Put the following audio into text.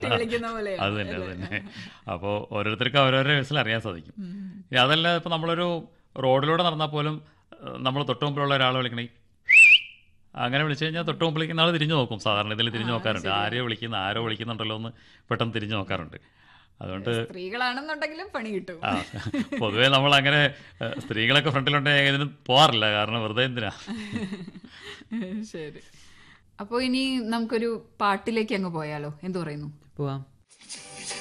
വിളിക്കുന്ന പോലെ അത് തന്നെ അത് തന്നെ അപ്പോൾ ഓരോരുത്തർക്ക് അവരവരുടെ വയസ്സിൽ അറിയാൻ സാധിക്കും ഇനി അതല്ല ഇപ്പോൾ നമ്മളൊരു റോഡിലൂടെ നടന്നാൽ പോലും നമ്മൾ തൊട്ട് മുമ്പിലുള്ള ഒരാളെ വിളിക്കണേ അങ്ങനെ വിളിച്ചു കഴിഞ്ഞാൽ തൊട്ട് മുമ്പിലേക്ക് നാളെ തിരിഞ്ഞു നോക്കും സാധാരണ ഇതിൽ തിരിഞ്ഞു നോക്കാറുണ്ട് ആരെയോ വിളിക്കുന്ന ആരോ വിളിക്കുന്നുണ്ടല്ലോ എന്ന് പെട്ടെന്ന് തിരിഞ്ഞു നോക്കാറുണ്ട് അതുകൊണ്ട് സ്ത്രീകളാണെന്നുണ്ടെങ്കിലും പണി കിട്ടും ആ പൊതുവേ നമ്മൾ അങ്ങനെ ഏഹ്, സ്ത്രീകളൊക്കെ ഫ്രണ്ടിലുണ്ടെങ്കിൽ ഇതിന് പോകാറില്ല കാരണം വെറുതെ എന്തിനാ ശരി അപ്പോൾ ഇനി നമുക്കൊരു പാട്ടിലേക്ക് അങ്ങ് പോയാലോ എന്തു പറയുന്നു പോവാം